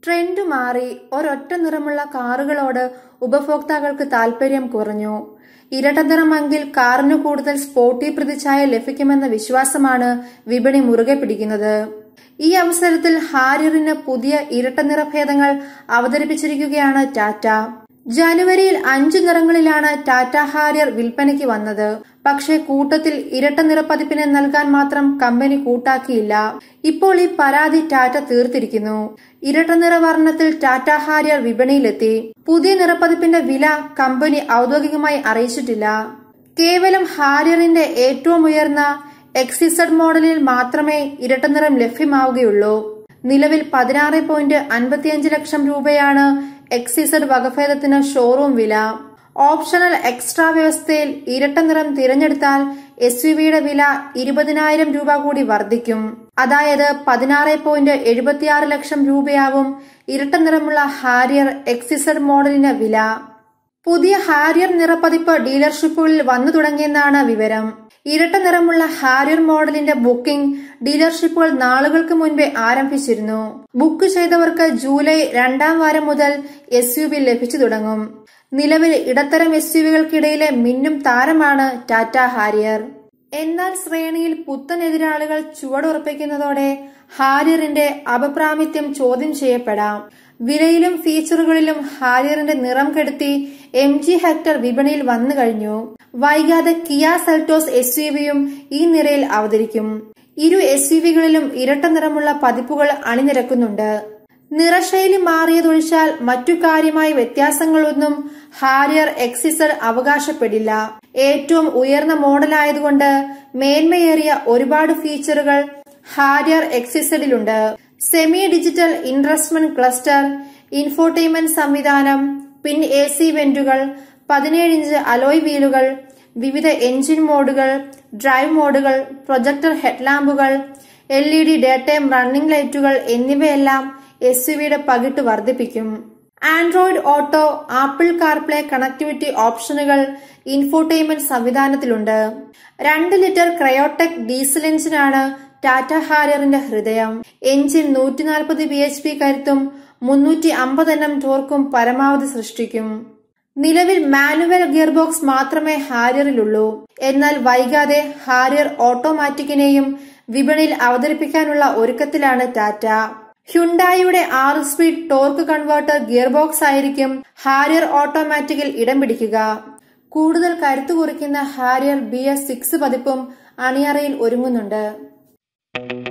trend മാറി ഒരൊറ്റ നിറമുള്ള കാറുകളോട് ഉപഭോക്താക്കൾക്ക് താൽപര്യം കുറഞ്ഞു ഇരട്ട നിറമെങ്കിൽ കാറിന് കൂടുതൽ സ്പോർട്ടി പ്രതിച്ഛായ ലഭിക്കുമെന്ന വിശ്വാസമാണ് വിപണി മുറുകെ പിടിക്കുന്നത് ഈ അവസരത്തിൽ ഹാരിയറിന് പുതിയ ഇരട്ട നിറഭേദങ്ങൾ അവതരിപ്പിച്ചിരിക്കുകയാണ് ടാറ്റ ജനുവരിയിൽ അഞ്ചു നിറങ്ങളിലാണ് ടാറ്റ ഹാരിയർ വിൽപ്പനയ്ക്ക് വന്നത് പക്ഷേ കൂട്ടത്തിൽ ഇരട്ട നിറപ്പതിപ്പിനെ നൽകാൻ മാത്രം കമ്പനി കൂട്ടാക്കിയില്ല ഇപ്പോൾ ഈ പരാതി ടാറ്റ തീർത്തിരിക്കുന്നു ഇരട്ട നിറ വർണ്ണത്തിൽ ടാറ്റ ഹാരിയർ വിപണിയിലെത്തി പുതിയ നിറപ്പതിപ്പിന്റെ വില കമ്പനി ഔദ്യോഗികമായി അറിയിച്ചിട്ടില്ല കേവലം ഹാരിയറിന്റെ ഏറ്റവും ഉയർന്ന എക്സിസഡ് മോഡലിൽ മാത്രമേ ഇരട്ട നിറം ലഭ്യമാവുകയുള്ളൂ നിലവിൽ പതിനാറ് പോയിന്റ് അൻപത്തിയഞ്ച് ലക്ഷം രൂപയാണ് എക്സിസഡ് വകഭേദത്തിന് ഷോറൂം വില ഓപ്ഷണൽ എക്സ്ട്രാ വ്യവസ്ഥയിൽ ഇരട്ട നിറം തിരഞ്ഞെടുത്താൽ എസ് യു വിയുടെ വില ഇരുപതിനായിരം രൂപ കൂടി വർദ്ധിക്കും അതായത് പതിനാറ് പോയിന്റ് എഴുപത്തിയാറ് ലക്ഷം രൂപയാവും ഇരട്ട നിറമുള്ള ഹാരിയർ എക്സിസഡ് മോഡലിന് വില പുതിയ ഹാരിയർ നിറപ്പതിപ്പ് ഡീലർഷിപ്പുകളിൽ വന്നു തുടങ്ങിയെന്നാണ് വിവരം ഇരട്ട നിറമുള്ള ഹാരിയർ മോഡലിന്റെ ബുക്കിംഗ് ഡീലർഷിപ്പുകൾ നാളുകൾക്ക് മുൻപേ ആരംഭിച്ചിരുന്നു ബുക്ക് ചെയ്തവർക്ക് ജൂലൈ രണ്ടാം വാരം മുതൽ എസ് യു വി ലഭിച്ചു തുടങ്ങും നിലവിൽ ഇടത്തരം എസ് യു വികൾക്കിടയിലെ മിന്നും താരമാണ് ടാറ്റ ഹാരിയർ എന്നാൽ ശ്രേണിയിൽ പുത്തൻ എതിരാളികൾ ചുവടുറപ്പിക്കുന്നതോടെ ഹാരിയറിന്റെ അപപ്രാമിത്യം ചോദ്യം ചെയ്യപ്പെടാം വിലയിലും ഫീച്ചറുകളിലും ഹാരിയറിന്റെ നിറം കെടുത്തി എം ജി ഹെക്ടർ വിപണിയിൽ വന്നു കഴിഞ്ഞു വൈകാതെ കിയ സെൽറ്റോസ് എസ് യു വിയും ഈ നിരയിൽ അവതരിക്കും ഇരു എസ് യു വികളിലും ഇരട്ട നിറമുള്ള പതിപ്പുകൾ അണിനിരക്കുന്നുണ്ട് നിറശൈലി മാറിയതൊഴിച്ചാൽ മറ്റു കാര്യമായ വ്യത്യാസങ്ങളൊന്നും ഹാരിയർ എക്സിസഡ് അവകാശപ്പെടില്ല ഏറ്റവും ഉയർന്ന മോഡലായതുകൊണ്ട് മേന്മയേറിയ ഒരുപാട് ഫീച്ചറുകൾ ഹാരിയർ എക്സിസഡിലുണ്ട് സെമി ഡിജിറ്റൽ ഇൻട്രസ്റ്റ്മെന്റ് ക്ലസ്റ്റർ ഇൻഫോർടൈൻമെന്റ് സംവിധാനം പിൻ എ സി വെന്റുകൾ പതിനേഴ് ഇഞ്ച് അലോയ് വീലുകൾ വിവിധ എഞ്ചിൻ മോഡുകൾ ഡ്രൈവ് മോഡുകൾ പ്രൊജക്ടർ ഹെഡ്ലാമ്പുകൾ L E D daytime running ലൈറ്റുകൾ എന്നിവയെല്ലാം എസ് യു വിയുടെ പകിട്ട് വർദ്ധിപ്പിക്കും Android Auto Apple CarPlay connectivity ഓപ്ഷനുകൾ ഇൻഫോർടൈൻമെന്റ് സംവിധാനത്തിലുണ്ട് രണ്ട് ലിറ്റർ ക്രയോടെക് ഡീസൽ എഞ്ചിനാണ് ടാറ്റ ഹാരിയറിന്റെ ഹൃദയം എഞ്ചിൻ നൂറ്റി നാൽപ്പത് ബി എച്ച് പി കരുത്തും മുന്നൂറ്റി അമ്പത് എണ്ണം ടോർക്കും പരമാവധി സൃഷ്ടിക്കും നിലവിൽ മാനുവൽ ഗിയർബോക്സ് മാത്രമേ ഹാരിയറിലുള്ളൂ എന്നാൽ വൈകാതെ ഹാരിയർ ഓട്ടോമാറ്റിക്കിനെയും വിപണിയിൽ അവതരിപ്പിക്കാനുള്ള ഒരുക്കത്തിലാണ് ടാറ്റ ഹ്യുണ്ടായിയുടെ ആറ് സ്പീഡ് ടോർക്ക് കൺവേർട്ടർ ഗിയർബോക്സ് ആയിരിക്കും ഹാരിയർ ഓട്ടോമാറ്റിക്കിൽ ഇടം പിടിക്കുക കൂടുതൽ കരുത്തു കുറിക്കുന്ന ഹാരിയർ ബി എസ് സിക്സ് പതിപ്പും അണിയറയിൽ ഒരുങ്ങുന്നുണ്ട്